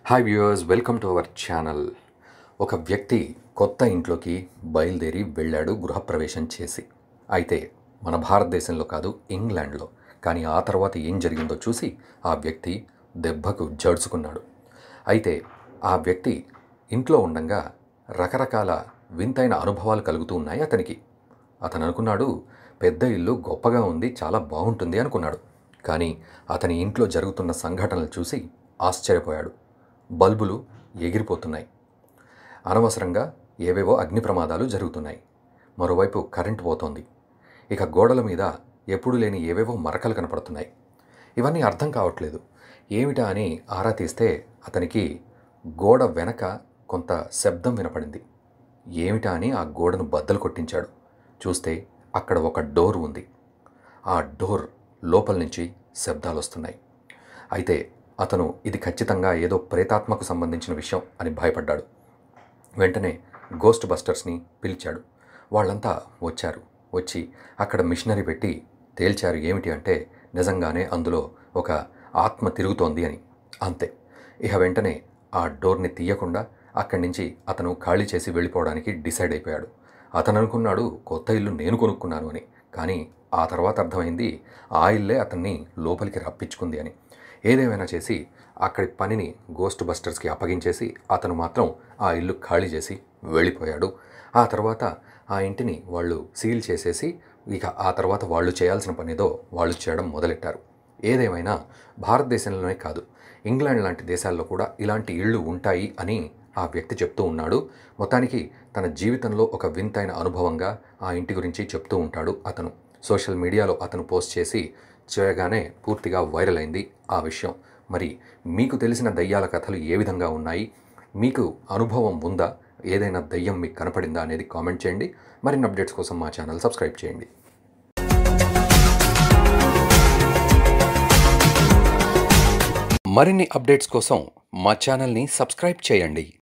hi viewers welcome to our channel ఒక వ్యక్తి కొత్త ఇంట్లోకి బయలుదేరి వెళ్ళాడు గృహప్రవేశం చేసి అయితే మన భారతదేశంలో కాదు ఇంగ్లాండ్లో కానీ ఆ తర్వాత ఏం జరిగిందో చూసి ఆ వ్యక్తి దెబ్బకు జడుచుకున్నాడు అయితే ఆ వ్యక్తి ఇంట్లో ఉండంగా రకరకాల వింతైన అనుభవాలు కలుగుతూ ఉన్నాయి అతనికి అతను అనుకున్నాడు పెద్ద ఇల్లు గొప్పగా ఉంది చాలా బాగుంటుంది అనుకున్నాడు కానీ అతని ఇంట్లో జరుగుతున్న సంఘటనలు చూసి ఆశ్చర్యపోయాడు బల్బులు ఎగిరిపోతున్నాయి అనవసరంగా ఏవేవో అగ్ని ప్రమాదాలు జరుగుతున్నాయి మరోవైపు కరెంట్ పోతోంది ఇక గోడల మీద ఎప్పుడు లేని ఏవేవో మరకలు కనపడుతున్నాయి ఇవన్నీ అర్థం కావట్లేదు ఏమిటా అని ఆరా తీస్తే అతనికి గోడ వెనక కొంత శబ్దం వినపడింది ఏమిటా అని ఆ గోడను బద్దలు కొట్టించాడు చూస్తే అక్కడ ఒక డోర్ ఉంది ఆ డోర్ లోపల నుంచి శబ్దాలు వస్తున్నాయి అయితే అతను ఇది ఖచ్చితంగా ఏదో ప్రేతాత్మకు సంబంధించిన విషయం అని భయపడ్డాడు వెంటనే గోస్ట్ బస్టర్స్ని పిలిచాడు వాళ్ళంతా వచ్చారు వచ్చి అక్కడ మిషనరీ పెట్టి తేల్చారు ఏమిటి అంటే నిజంగానే అందులో ఒక ఆత్మ తిరుగుతోంది అని అంతే ఇక వెంటనే ఆ డోర్ని తీయకుండా అక్కడి నుంచి అతను ఖాళీ చేసి వెళ్ళిపోవడానికి డిసైడ్ అయిపోయాడు అతను అనుకున్నాడు కొత్త ఇల్లు నేను కొనుక్కున్నాను అని కానీ ఆ తర్వాత అర్థమైంది ఆ ఇల్లే అతన్ని లోపలికి రప్పించుకుంది అని ఏదేమైనా చేసి అక్కడి పనిని గోస్ట్ బస్టర్స్కి అప్పగించేసి అతను మాత్రం ఆ ఇల్లు ఖాళీ చేసి వెళ్ళిపోయాడు ఆ తర్వాత ఆ ఇంటిని వాళ్ళు సీల్ చేసేసి ఇక ఆ తర్వాత వాళ్ళు చేయాల్సిన పని ఏదో వాళ్ళు చేయడం మొదలెట్టారు ఏదేమైనా భారతదేశంలోనే కాదు ఇంగ్లాండ్ లాంటి దేశాల్లో కూడా ఇలాంటి ఇళ్ళు ఉంటాయి అని ఆ వ్యక్తి చెప్తూ ఉన్నాడు మొత్తానికి తన జీవితంలో ఒక వింతైన అనుభవంగా ఆ ఇంటి గురించి చెప్తూ ఉంటాడు అతను సోషల్ మీడియాలో అతను పోస్ట్ చేసి చేయగానే పూర్తిగా వైరల్ అయింది ఆ విషయం మరి మీకు తెలిసిన దయ్యాల కథలు ఏ విధంగా ఉన్నాయి మీకు అనుభవం ఉందా ఏదైనా దయ్యం మీకు కనపడిందా అనేది కామెంట్ చేయండి మరిన్ని అప్డేట్స్ కోసం మా ఛానల్ సబ్స్క్రైబ్ చేయండి మరిన్ని అప్డేట్స్ కోసం మా ఛానల్ని సబ్స్క్రైబ్ చేయండి